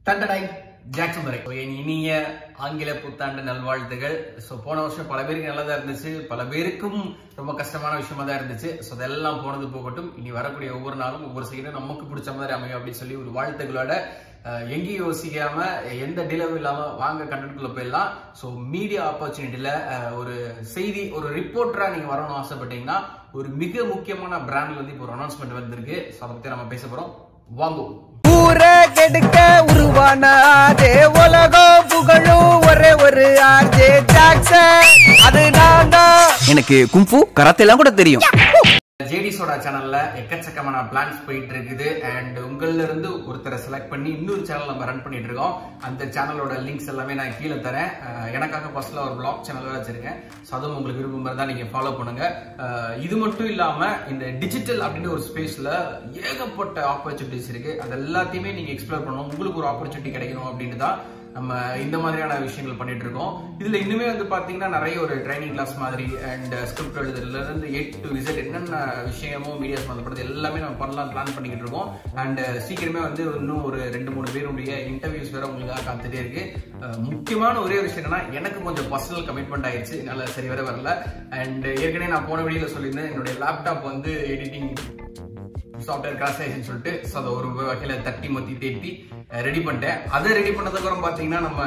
தண்டனை ஜாக்சன் வரை So, என் இனிய ஆங்கில புத்தாண்டு நல்வாழ்த்துகள் ஸோ போன வருஷம் பல பேருக்கு நல்லதா இருந்துச்சு பல பேருக்கும் ரொம்ப கஷ்டமான விஷயமா தான் இருந்துச்சு ஸோ அதெல்லாம் போனது போகட்டும் இனி வரக்கூடிய ஒவ்வொரு நாளும் ஒவ்வொரு செய்யணும் நமக்கு பிடிச்ச மாதிரி அமையும் அப்படின்னு சொல்லி ஒரு வாழ்த்துக்களோட அஹ், எங்கேயும் யோசிக்காம எந்த டிலவும் இல்லாம வாங்க கண்டென்ட்குள்ள போயிடலாம் ஸோ மீடியா ஆப்பர்ச்சுனிட்டியில ஒரு செய்தி ஒரு ரிப்போர்ட்டரா நீங்க வரணும்னு ஆசைப்பட்டீங்கன்னா ஒரு மிக முக்கியமான பிராண்ட்ல வந்து இப்போ ஒரு அனௌன்ஸ்மெண்ட் வந்திருக்கு ஸோ அதை பத்தி நம்ம பேச போறோம் வாங்குவோம் ஊரை கெடுக்க உருவான அதே உலகம் புகழும் ஒரே ஒரு ஆர்ஜே ஜாக்சன் அது நான் தான் எனக்கு கும்ஃபு கராத்தே எல்லாம் கூட தெரியும் ஜேடி சோடா சேனல்ல எக்கச்சக்கமான பிளான்ஸ் போயிட்டு இருக்குது அண்ட் உங்கள்ல இருந்து ஒருத்தரை செலக்ட் பண்ணி இன்னொரு சேனல் நம்ம ரன் பண்ணிட்டு இருக்கோம் அந்த சேனலோட லிங்க்ஸ் எல்லாமே நான் கீழே தரேன் அஹ் எனக்காக ஃபர்ஸ்ட்ல ஒரு பிளாக் சேனல் வச்சிருக்கேன் ஸோ அதுவும் உங்களுக்கு விருப்பம் இருந்தா நீங்க ஃபாலோ பண்ணுங்க அஹ் இது மட்டும் இல்லாம இந்த டிஜிட்டல் அப்படின்னு ஒரு ஸ்பேஸ்ல ஏகப்பட்ட ஆப்பர்ச்சுனிட்டிஸ் இருக்கு அது எல்லாத்தையுமே நீங்க எக்ஸ்ப்ளோர் பண்ணணும் உங்களுக்கு ஒரு ஆப்பர்ச்சுனிட்டி கிடைக்கணும் அப்படின்னு தான் நம்ம இந்த மாதிரியான விஷயங்கள் பண்ணிட்டு இருக்கோம் இதுல இன்னுமே வந்து பாத்தீங்கன்னா நிறைய ஒரு ட்ரைனிங் கிளாஸ் மாதிரி அண்ட் ஸ்கிரிப்ட் எழுதுறதுல இருந்து ஏ டு விசிட் என்னென்ன விஷயமோ மீடியா சம்மந்தப்பட்டது எல்லாமே நம்ம பண்ணலாம் பிளான் பண்ணிக்கிட்டு இருக்கோம் அண்ட் சீக்கிரமே வந்து இன்னும் ஒரு ரெண்டு மூணு பேருடைய இன்டர்வியூஸ் வேற உங்களுக்காக காத்துட்டே இருக்கு அஹ் முக்கியமான ஒரே ஒரு விஷயம் என்னன்னா எனக்கு கொஞ்சம் பர்சனல் கமிட்மெண்ட் ஆயிடுச்சு என்னால சரி வர வரல அண்ட் ஏற்கனவே நான் போன வீடியோல சொல்லியிருந்தேன் என்னுடைய லேப்டாப் வந்து எடிட்டிங் சாஃப்ட்வேர் கிராஸ் ஆயிடுச்சுன்னு சொல்லிட்டு ஸோ அதை ஒரு வகையில தட்டி மத்தி தேட்டி ரெடி பண்ணிட்டேன் அதை ரெடி பண்ணதுக்கப்புறம் பார்த்தீங்கன்னா நம்ம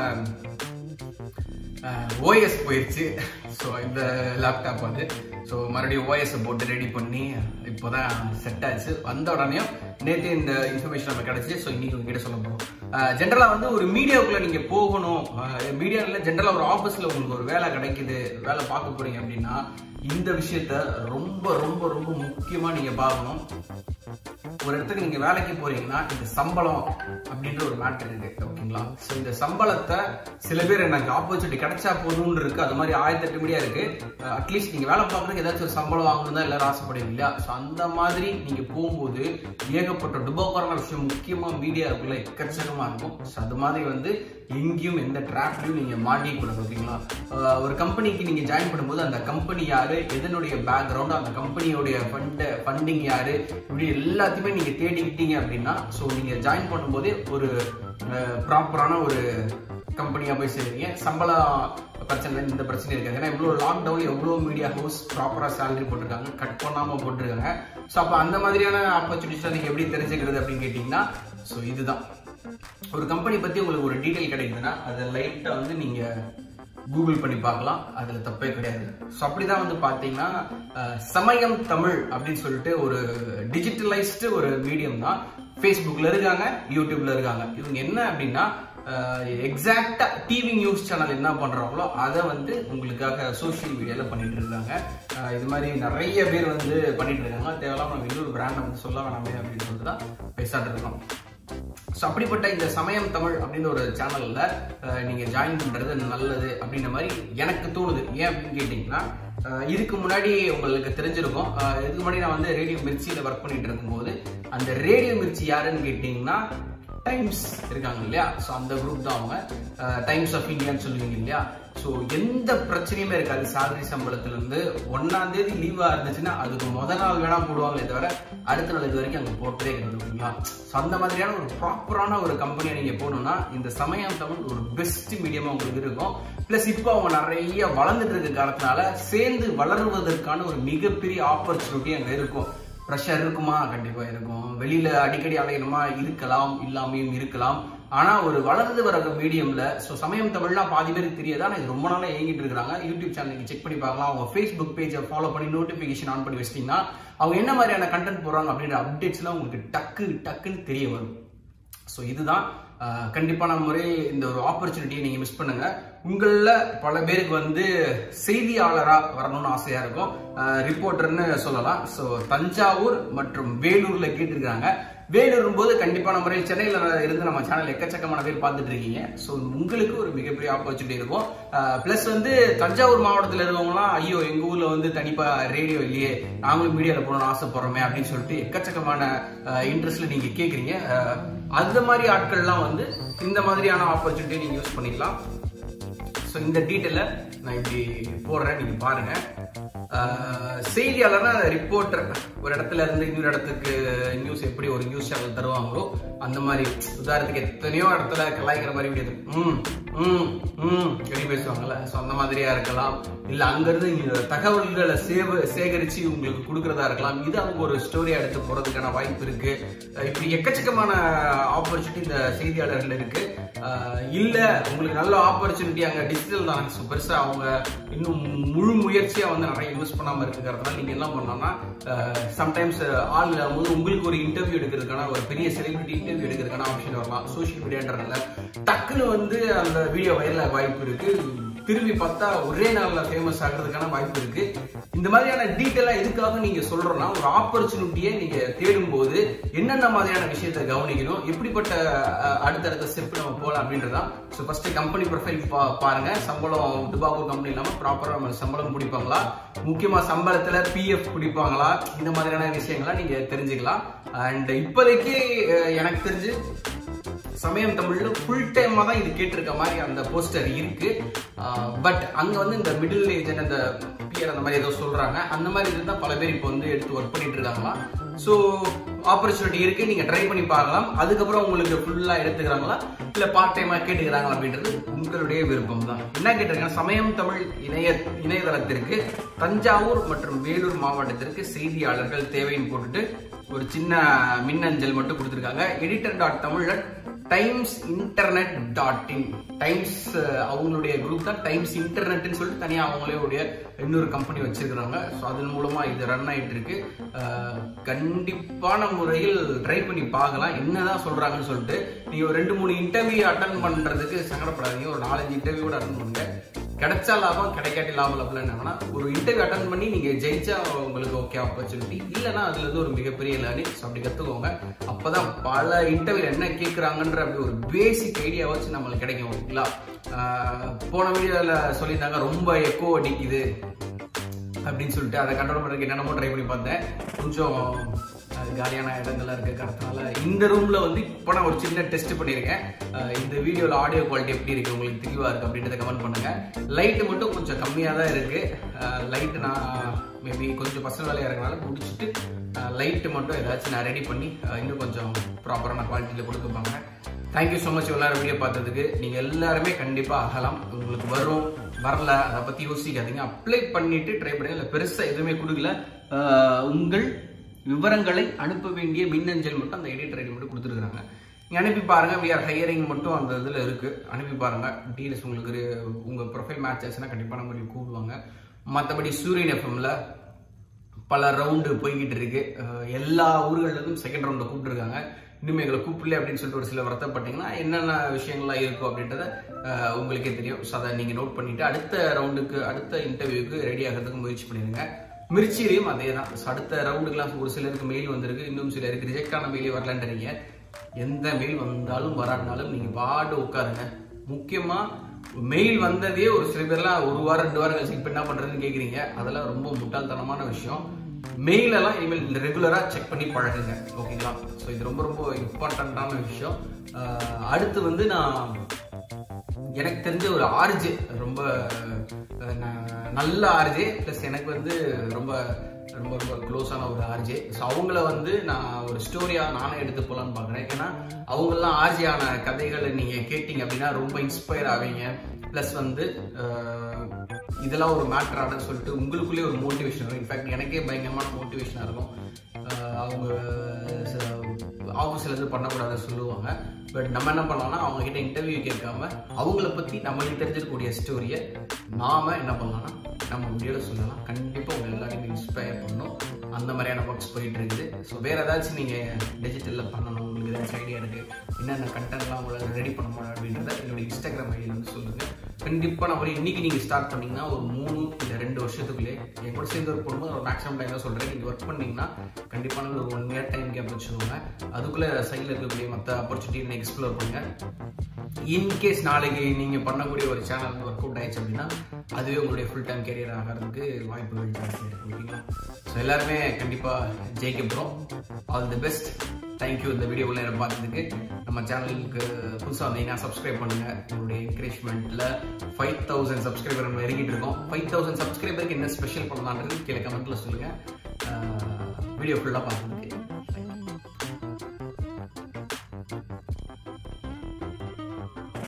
ஓஎஸ் போயிடுச்சு ஸோ இந்த லேப்டாப் வந்து ஸோ மறுபடியும் ஓஎஸ் போட்டு ரெடி பண்ணி இப்போதான் செட் ஆச்சு வந்த உடனே நேற்று இந்த இன்ஃபர்மேஷன் நம்ம கிடைச்சி ஸோ இன்னைக்கு உங்ககிட்ட சொல்ல போகிறோம் ஜென்ரலாக வந்து ஒரு மீடியாவுக்குள்ள நீங்கள் போகணும் மீடியாவில் ஜென்ரலாக ஒரு ஆஃபீஸில் உங்களுக்கு ஒரு வேலை கிடைக்குது வேலை பார்க்க போறீங்க அப்படின்னா இந்த விஷயத்த ரொம்ப ரொம்ப ரொம்ப முக்கியமாக நீங்கள் பார்க்கணும் ஒரு இடத்துக்கு நீங்க வேலைக்கு போறீங்கன்னா இந்த சம்பளம் அப்படின்ற ஒரு மேட்டர் இருக்கு ஓகேங்களா சோ இந்த சம்பளத்தை சில பேர் எனக்கு ஆப்பர்ச்சுனிட்டி கிடைச்சா போதும்னு இருக்கு அது மாதிரி ஆயிரத்தி எட்டு மீடியா இருக்கு அட்லீஸ்ட் நீங்க வேலை பார்க்கறதுக்கு ஏதாச்சும் ஒரு சம்பளம் வாங்கணும் தான் எல்லாரும் ஆசைப்படுவீங்க இல்லையா சோ அந்த மாதிரி நீங்க போகும்போது ஏகப்பட்ட டுபோக்கரான விஷயம் முக்கியமா மீடியாவுக்குள்ள எக்கச்சக்கமா இருக்கும் ஸோ அது மாதிரி வந்து எங்கேயும் எந்த ட்ராப்லையும் நீங்க மாட்டிக்கூடாது ஓகேங்களா அஹ் ஒரு கம்பெனிக்கு நீங்க ஜாயின் பண்ணும்போது அந்த கம்பெனி யாரு எதனுடைய பேக்ரவுண்ட் அந்த கம்பெனியோடைய ஃபண்ட் ஃபண்டிங் யாரு இப்படி எல்லாத்தையுமே நீங்க தேடிக்கிட்டீங்க அப்படின்னா ஸோ நீங்க ஜாயின் பண்ணும்போதே ஒரு ப்ராப்பரான ஒரு கம்பெனியா போய் சேருவீங்க சம்பளம் பிரச்சனை இல்லை, இந்த பிரச்சனை இருக்காது ஏன்னா இவ்வளோ லாக்டவுன் எவ்வளோ மீடியா ஹவுஸ் ப்ராப்பரா சேலரி போட்டிருக்காங்க கட் பண்ணாம போட்டிருக்காங்க ஸோ அப்போ அந்த மாதிரியான ஆப்பர்ச்சுனிட்டிஸ் நீங்க எப்படி தெரிஞ்சுக்கிறது அப்படின்னு கேட்டிங்கன்னா ஸோ இதுதான் ஒரு கம்பெனி பத்தி உங்களுக்கு ஒரு டீடைல் கிடைக்குதுன்னா அதை லைட்டா வந்து நீங்க கூகுள் பண்ணி பார்க்கலாம் அதுல தப்பே கிடையாது ஸோ அப்படிதான் வந்து பாத்தீங்கன்னா அஹ், சமயம் தமிழ் அப்படின்னு சொல்லிட்டு ஒரு டிஜிட்டலைஸ்டு ஒரு மீடியம் தான் ஃபேஸ்புக்ல இருக்காங்க யூடியூப்ல இருக்காங்க இவங்க என்ன அப்படின்னா எக்ஸாக்டா டிவி நியூஸ் சேனல் என்ன பண்றாங்களோ அதை வந்து உங்களுக்காக சோஷியல் மீடியால பண்ணிட்டு இருக்காங்க அஹ், இது மாதிரி நிறைய பேர் வந்து பண்ணிட்டு இருக்காங்க தேவையில்லாம நம்ம இன்னொரு பிராண்டை வந்து சொல்ல வேணாமே அப்படின்னு சொல்லிட்டு தான் பேசாட்டு இருக்கோம் ஸோ அப்படிப்பட்ட இந்த சமயம் தமிழ் அப்படின்ற ஒரு சேனல்ல அஹ், நீங்க ஜாயின் பண்றது நல்லது அப்படின்ற மாதிரி எனக்கு தோணுது ஏன் அப்படின்னு கேட்டீங்கன்னா அஹ், இதுக்கு முன்னாடி உங்களுக்கு தெரிஞ்சிருக்கும் அஹ், இதுக்கு முன்னாடி நான் வந்து ரேடியோ மிர்ச்சியில ஒர்க் பண்ணிட்டு இருக்கும்போது அந்த ரேடியோ மிர்ச்சி யாருன்னு கேட்டீங்கன்னா டைம்ஸ் இருக்காங்க இல்லையா ஸோ அந்த குரூப் தான் அவங்க டைம்ஸ் ஆஃப் இந்தியான்னு சொல்லுவீங்க இல்லையா ஸோ எந்த பிரச்சனையுமே இருக்காது சேலரி சம்பளத்துல இருந்து ஒன்னாம் தேதி லீவா இருந்துச்சுன்னா அதுக்கு முத நாள் வேணா போடுவாங்களே தவிர அடுத்த நாள் இது வரைக்கும் அங்கே போட்டதே கிடையாது ஓகேங்களா ஸோ அந்த மாதிரியான ஒரு ப்ராப்பரான ஒரு கம்பெனியை நீங்க போகணும்னா இந்த சமயம் தமிழ் ஒரு பெஸ்ட் மீடியமா உங்களுக்கு இருக்கும் பிளஸ் இப்போ அவங்க நிறைய வளர்ந்துட்டு இருக்க காலத்தினால சேர்ந்து வளருவதற்கான ஒரு மிகப்பெரிய ஆப்பர்ச்சுனிட்டி அங்கே இருக்கும் ப்ரெஷர் இருக்குமா கண்டிப்பா இருக்கும் வெளியில அடிக்கடி அலையணுமா இருக்கலாம் இல்லாமையும் இருக்கலாம் ஆனா ஒரு வளர்ந்து வர மீடியம்ல ஸோ சமயம் தமிழ்லாம் பாதி பேருக்கு தெரியாது ஆனா இது ரொம்ப நாளா இயங்கிட்டு இருக்காங்க யூடியூப் சேனலுக்கு செக் பண்ணி பார்க்கலாம் அவங்க ஃபேஸ்புக் பேஜை ஃபாலோ பண்ணி நோட்டிபிகேஷன் ஆன் பண்ணி வச்சிட்டீங்கன்னா அவங்க என்ன மாதிரியான கண்டென்ட் போடுறாங்க அப்படின்ற அப்டேட்ஸ்லாம் உங்களுக்கு டக்கு டக்குன்னு தெரிய வரும் ஸோ இதுதான் அஹ், கண்டிப்பான முறையில் இந்த ஒரு ஆப்பர்ச்சுனிட்டியை நீங்க மிஸ் பண்ணுங்க உங்கள பல பேருக்கு வந்து செய்தியாளரா வரணும்னு ஆசையா இருக்கும் ரிப்போர்ட்டர்னு சொல்லலாம் ஸோ தஞ்சாவூர் மற்றும் வேலூர்ல கேட்டிருக்காங்க வேலூர் போது கண்டிப்பான முறையில் சென்னையில இருந்து நம்ம சேனல் எக்கச்சக்கமான பேர் பார்த்துட்டு இருக்கீங்க ஸோ உங்களுக்கு ஒரு மிகப்பெரிய ஆப்பர்ச்சுனிட்டி இருக்கும் பிளஸ் வந்து தஞ்சாவூர் மாவட்டத்தில் இருக்கவங்களாம் ஐயோ எங்க ஊர்ல வந்து தனிப்பா ரேடியோ இல்லையே நாங்களும் மீடியாவில் போகணும்னு ஆசைப்படுறோமே அப்படின்னு சொல்லிட்டு எக்கச்சக்கமான இன்ட்ரெஸ்ட்ல நீங்க கேட்குறீங்க அந்த மாதிரி ஆட்கள்லாம் வந்து இந்த மாதிரியான ஆப்பர்ச்சுனிட்டி நீங்க யூஸ் பண்ணிக்கலாம் ஸோ இந்த டீட்டெயிலை நான் இப்படி போடுறேன் நீங்க பாருங்க ஆஹ் செய்தியாளர்னா ரிப்போர்ட்டர் ஒரு இடத்துல இருந்து இன்னொரு இடத்துக்கு நியூஸ் எப்படி ஒரு நியூஸ் சேனல் தருவாங்களோ அந்த மாதிரி உதாரணத்துக்கு எத்தனையோ இடத்துல கலாய்க்கிற மாதிரி வீடியோ ம் ம் ம் எப்படி பேசுவாங்கல்ல ஸோ அந்த மாதிரியா இருக்கலாம் இல்ல அங்கிருந்து இங்க தகவல்களை சேவ சேகரிச்சு உங்களுக்கு கொடுக்கறதா இருக்கலாம் இது அவங்க ஒரு ஸ்டோரியா எடுத்து போறதுக்கான வாய்ப்பு இருக்கு அஹ் இப்படி எக்கச்சக்கமான ஆப்பர்ச்சுனிட்டி இந்த செய்தியாளர்கள் இருக்கு அஹ் இல்ல உங்களுக்கு நல்ல ஆப்பர்ச்சுனிட்டி அங்க டிஜிட்டல் தான் so பெருசா அவங்க இன்னும் முழு முயற்சியா வந்து நிறைய இன்வெஸ்ட் பண்ணாம இருக்கிறதுனால நீங்க என்ன பண்ணலாம்னா சம்டைம்ஸ் ஆள் இல்லாமல் உங்களுக்கு ஒரு இன்டர்வியூ எடுக்கிறதுக்கான ஒரு பெரிய செலிபிரிட்டி இன்டர்வியூ எடுக்கிறதுக்கான ஆப்ஷன் வரலாம் சோஷியல் மீடியான்றதுல டக்குன்னு வந்து அந்த வீடியோ வைரல் வாய்ப்பு இருக்கு திரும்பி பார்த்தா ஒரே நாள்ல ஃபேமஸ் ஆகிறதுக்கான வாய்ப்பு இருக்கு இந்த மாதிரியான டீட்டெயிலா எதுக்காக நீங்க சொல்றோம்னா ஒரு ஆப்பர்ச்சுனிட்டியை நீங்க தேடும் போது என்னென்ன மாதிரியான விஷயத்தை கவனிக்கணும் எப்படிப்பட்ட அஹ், அடுத்தடுத்த ஸ்டெப் நம்ம போகலாம் அப்படின்றதான் ஸோ ஃபர்ஸ்ட் கம்பெனி ப்ரொஃபைல் பாருங்க சம்பளம் துபாக்கூர் கம்பெனி இல்லாம ப்ராப்பரா நம்ம சம்பளம் பிடிப்பாங்களா முக்கியமா சம்பளத்துல பிஎஃப் பிடிப்பாங்களா இந்த மாதிரியான விஷயங்கள்லாம் நீங்க தெரிஞ்சுக்கலாம் அண்ட் இப்போதைக்கு அஹ், எனக்கு தெரிஞ்சு சமயம் தமிழ்ல ஃபுல் டைமா தான் இது கேட்டிருக்க மாதிரி அந்த போஸ்டர் இருக்கு பட் அங்க வந்து இந்த மிடில் ஏஜ் அந்த பியர் அந்த மாதிரி ஏதோ சொல்றாங்க அந்த மாதிரி இதுதான் பல பேர் இப்போ வந்து எடுத்து ஒர்க் பண்ணிட்டு இருக்காங்களா ஸோ ஆப்பர்ச்சுனிட்டி இருக்கு நீங்க ட்ரை பண்ணி பார்க்கலாம் அதுக்கப்புறம் உங்களுக்கு ஃபுல்லா எடுத்துக்கிறாங்களா இல்ல பார்ட் டைமா கேட்டுக்கிறாங்களா அப்படின்றது உங்களுடைய விருப்பம் தான் என்ன கேட்டிருக்காங்க சமயம் தமிழ் இணைய இணையதளத்திற்கு தஞ்சாவூர் மற்றும் வேலூர் மாவட்டத்திற்கு செய்தியாளர்கள் தேவைன்னு போட்டுட்டு ஒரு சின்ன மின்னஞ்சல் மட்டும் கொடுத்துருக்காங்க editor dot Tamilan Times internet dot in Times அவங்களுடைய குரூப் தான் டைம்ஸ் இன்டர்நெட்னு சொல்லிட்டு தனியாக அவங்களுடைய இன்னொரு கம்பெனி வச்சிருக்கிறாங்க ஸோ அதன் மூலமா இது ரன் ஆயிட்டு இருக்கு அஹ், கண்டிப்பான முறையில் ட்ரை பண்ணி பார்க்கலாம் என்னதான் சொல்றாங்கன்னு சொல்லிட்டு நீங்க ஒரு ரெண்டு மூணு இன்டர்வியூ அட்டன் பண்றதுக்கு சங்கடப்படாதீங்க ஒரு நாலஞ்சு இன்டர்வியூ கூட அட்டன் பண்ணுங்க கிடைச்சா லாபம் கிடைக்காட்டி லாபம் லாபம் என்னன்னா ஒரு இன்டர்வியூ அட்டன் பண்ணி நீங்க ஜெயிச்சா உங்களுக்கு ஓகே ஆப்பர்ச்சுனிட்டி இல்லைன்னா அதுல இருந்து ஒரு மிகப்பெரிய லேர்னிங்ஸ் அப்படி கத்துக்கோங்க அப்பதான் பல இன்டர்வியூ என்ன கேட்கறாங்கன்ற அப்படி ஒரு பேசிக் ஐடியா வச்சு நம்மளுக்கு கிடைக்கும் ஓகேங்களா ஆஹ் போன வீடியோல சொல்லியிருந்தாங்க ரொம்ப எக்கோ அடிக்குது அப்படின்னு சொல்லிட்டு அதை கண்ட்ரோல் பண்ணுறதுக்கு என்னென்னமோ ட்ரை பண்ணி பார்த்தேன் கொஞ்சம் அது காலியான இடங்கள்லாம் இருக்க காரணத்தினால இந்த ரூம்ல வந்து இப்போ நான் ஒரு சின்ன டெஸ்ட் பண்ணியிருக்கேன் அஹ் இந்த வீடியோவில் ஆடியோ குவாலிட்டி எப்படி இருக்கு உங்களுக்கு தெளிவாக இருக்கு அப்படின்றத கமெண்ட் பண்ணுங்க லைட்டு மட்டும் கொஞ்சம் கம்மியாக தான் இருக்கு லைட் நான் மேபி கொஞ்சம் பர்சனல் வேலையாக இருக்கனால முடிச்சுட்டு லைட்டு மட்டும் ஏதாச்சும் நான் ரெடி பண்ணி அஹ் இன்னும் கொஞ்சம் ப்ராப்பரான குவாலிட்டியில் கொடுத்துப்பாங்க தேங்க்யூ ஸோ மச் எல்லாரும் வீடியோ பார்த்ததுக்கு நீங்கள் எல்லாருமே கண்டிப்பாக ஆகலாம் உங்களுக்கு வரும் வரல அதை பற்றி யோசிக்காதீங்க அப்ளை பண்ணிட்டு ட்ரை பண்ணுங்க இல்லை பெருசாக எதுவுமே கொடுக்கல ஆஹ் உங்கள் விவரங்களை அனுப்ப வேண்டிய மின்னஞ்சல் மட்டும் அந்த எடிட்டர் ஐடி மட்டும் கொடுத்துருக்காங்க நீங்க அனுப்பி பாருங்க வி ஆர் ஹையரிங் மட்டும் அந்த இதில் இருக்கு அனுப்பி பாருங்க டீல்ஸ் உங்களுக்கு ஒரு- உங்க ப்ரொஃபைல் மேட்ச் ஆச்சுன்னா கண்டிப்பாக நம்ம கூப்பிடுவாங்க மற்றபடி சூரியன் எஃப்எம்ல பல ரவுண்டு போய்கிட்டு இருக்கு அஹ் எல்லா ஊர்கள்ல இருந்தும் செகண்ட் ரவுண்ட கூப்பிட்டுருக்காங்க இன்னும் எங்களை கூப்பிடல அப்படின்னு சொல்லிட்டு ஒரு சில வருத்தப்பட்டீங்கன்னா என்னென்ன விஷயங்கள்லாம் இருக்கும் அப்படின்றத அஹ் உங்களுக்கே தெரியும் ஸோ அதை நீங்கள் நோட் பண்ணிட்டு அடுத்த ரவுண்டுக்கு அடுத்த இன்டர்வியூக்கு ரெடி ஆகிறதுக்கு முயற்சி பண்ணிடுங்க மிர்ச்சிலையும் அதே தான் ஸோ அடுத்த ரவுண்டுக்குலாம் ஒரு சிலருக்கு மெயில் வந்திருக்கு இன்னும் சிலருக்கு ரிஜெக்ட் ஆன மெயிலே வரலன்றீங்க எந்த மெயில் வந்தாலும் வராட்டினாலும் நீங்கள் பாட்டு உட்காருங்க முக்கியமா மெயில் வந்ததே ஒரு சில பேர்லாம் ஒரு வாரம் ரெண்டு வாரம் கழிச்சு இப்போ என்ன பண்றதுன்னு கேக்குறீங்க அதெல்லாம் ரொம்ப முட்டாள்தனமான விஷயம் மெயில் எல்லாம் இனிமேல் ரெகுலரா செக் பண்ணி பழகுங்க ஓகேங்களா ஸோ இது ரொம்ப ரொம்ப இம்பார்ட்டண்ட்டான விஷயம் ஆஹ் அடுத்து வந்து நான் எனக்கு தெரிஞ்ச ஒரு ஆர்ஜே ரொம்ப அஹ், ந- நல்ல ஆர்ஜே ப்ளஸ் எனக்கு வந்து ரொம்ப ரொம்ப ரொம்ப க்ளோஸான ஒரு ஆர்ஜே ஸோ அவங்கள வந்து நான் ஒரு ஸ்டோரியாக நானே எடுத்து போகலான்னு பார்க்குறேன் ஏன்னா அவங்கெல்லாம் ஆர்ஜே ஆன கதைகளை நீங்கள் கேட்டிங்க அப்படின்னா ரொம்ப இன்ஸ்பயர் ஆவீங்க ப்ளஸ் வந்து அஹ், இதெல்லாம் ஒரு மேட்டரானு சொல்லிட்டு உங்களுக்குள்ளேயே ஒரு மோட்டிவேஷன் வரும் இன்ஃபேக்ட் எனக்கே பயங்கரமான மோட்டிவேஷனாக இருக்கும் அஹ், அவங்க ஆஃபீஸ்ல இருந்து பண்ணக்கூடாதுன்னு சொல்லுவாங்க பட் நம்ம என்ன பண்ணலாம்னா அவங்க கிட்ட இன்டர்வியூ கேட்காம அவங்கள பத்தி நம்மளுக்கு தெரிஞ்சிருக்கக்கூடிய ஸ்டோரியை நாம என்ன பண்ணலாம்னா நம்ம வீடியோல சொல்லலாம் கண்டிப்பா உங்க எல்லாரையும் இன்ஸ்பயர் பண்ணும் அந்த மாதிரியான ஒர்க்ஸ் போயிட்டு இருக்குது ஸோ வேற ஏதாச்சும் நீங்க டிஜிட்டல்ல பண்ணணும் உங்களுக்கு ஏதாச்சும் ஐடியா இருக்கு என்னென்ன கண்டென்ட்லாம் உங்களால் ரெடி பண்ண முடியும் அப்படின்றத என்னோட இன்ஸ்டாகிராம் ஐடியில் வந்து சொல்லுங்க கண்டிப்பா நான் ஒரு இன்னைக்கு நீங்க ஸ்டார்ட் பண்ணீங்கன்னா ஒரு மூணு இல்லை ரெண்டு வருஷத்துக்குள்ளே என் கூட சேர்ந்து ஒர்க் பண்ணும்போது ஒரு மேக்ஸிமம் டைம் தான் சொல்றேன் நீங்க ஒர்க் பண்ணீங்கன்னா கண்டிப்பான ஒரு ஒன் இயர் டைம் கேப் வச்சுக்கோங்க அதுக்குள்ள சைடில் இருக்கக்கூடிய மற்ற ஆப்பர்ச்சுனிட்டி நீங்கள் எக்ஸ்ப்ளோர் பண்ணுங்க இன்கேஸ் நாளைக்கு நீங்க பண்ணக்கூடிய ஒரு சேனல் ஒர்க் அவுட் ஆயிடுச்சு அப்படின்னா அதுவே உங்களுடைய ஃபுல் டைம் கேரியர் ஆகிறதுக்கு வாய்ப்புகள் ஜாஸ்தி இருக்கு ஓகேங்களா ஸோ எல்லாருமே கண்டிப்பா ஜெயிக்க போகிறோம் ஆல் தி பெஸ்ட் தேங்க்யூ இந்த வீடியோ உள்ள நேரம் பார்த்ததுக்கு நம்ம சேனலுக்கு புதுசாக வந்தீங்கன்னா சப்ஸ்கிரைப் பண்ணுங்க உங்களுடைய என்கரேஜ்மெண்ட்ல ஃபைவ் தௌசண்ட் சப்ஸ்கிரைபர் நம்ம இறங்கிட்டு இருக்கோம் ஃபைவ் தௌசண்ட் சப்ஸ்கிரைபருக்கு என்ன ஸ்பெஷல் பண்ணலான்றது கீழே கமெண்ட்ல சொல்லுங்க வீடியோ ஃபுல்லாக பார்த்துங்க